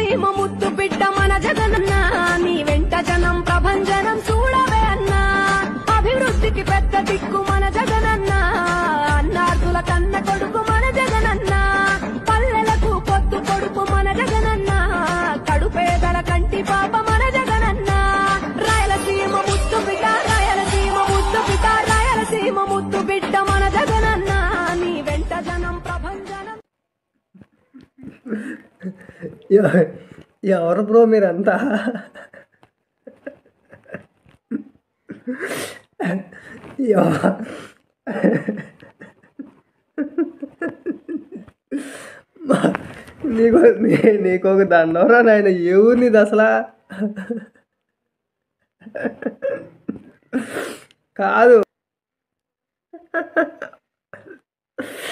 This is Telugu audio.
రాయలసీమ ముద్దు బిడ్డ మన జగనన్న నీ వెంట జనం ప్రభంజనం చూడవే అన్నా అభివృద్ధికి పెద్ద దిక్కు మన జగనన్న అన్నార్థుల కన్న కొడుకు మన జగనన్న పల్లెలకు పొద్దు కొడుకు మన జగనన్న కడుపేదల కంటి పాప మన జగనన్న రాయలసీమ ముద్దు బిడ్డ రాయలసీమ ముద్దు బిడ్డ రాయలసీమ ముద్దు బిడ్డ మన జగనన్న నీ వెంట జనం ప్రభంజనం ఎవ- ఎవరు బ్రో మీరంతా ఎవ- మా- నీకు నీ- నీకు ఒక దండవరా నాయన ఏ ఊరు నీది అసలా కాదు